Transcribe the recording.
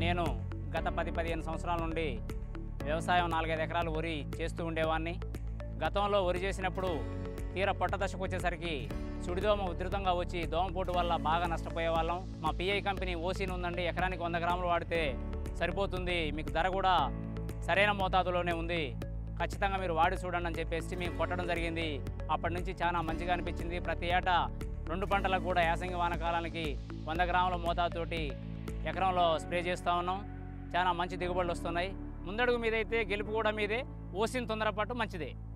నేను గత పది పదిహేను సంవత్సరాల నుండి వ్యవసాయం నాలుగైదు ఎకరాలు వరి చేస్తూ ఉండేవాడిని గతంలో వరి చేసినప్పుడు తీర పొట్ట దశకు వచ్చేసరికి సుడిదోమ ఉధృతంగా వచ్చి దోమపోటు వల్ల బాగా నష్టపోయే వాళ్ళం మా పిఐ కంపెనీ ఓసీని ఉందండి ఎకరానికి వంద గ్రాములు వాడితే సరిపోతుంది మీకు ధర కూడా సరైన మోతాదులోనే ఉంది ఖచ్చితంగా మీరు వాడి చూడండి అని చెప్పేసి మేము కొట్టడం జరిగింది అప్పటి నుంచి చాలా మంచిగా అనిపించింది ప్రతి ఏటా రెండు పంటలకు కూడా యాసంగి వానకాలానికి వంద గ్రాముల మోతాదుతోటి ఎకరంలో స్ప్రే చేస్తూ ఉన్నాం చాలా మంచి దిగుబడులు వస్తున్నాయి ముందడుగు మీదైతే గెలుపు కూడా మీదే ఓసిన తొందరపాటు మంచిదే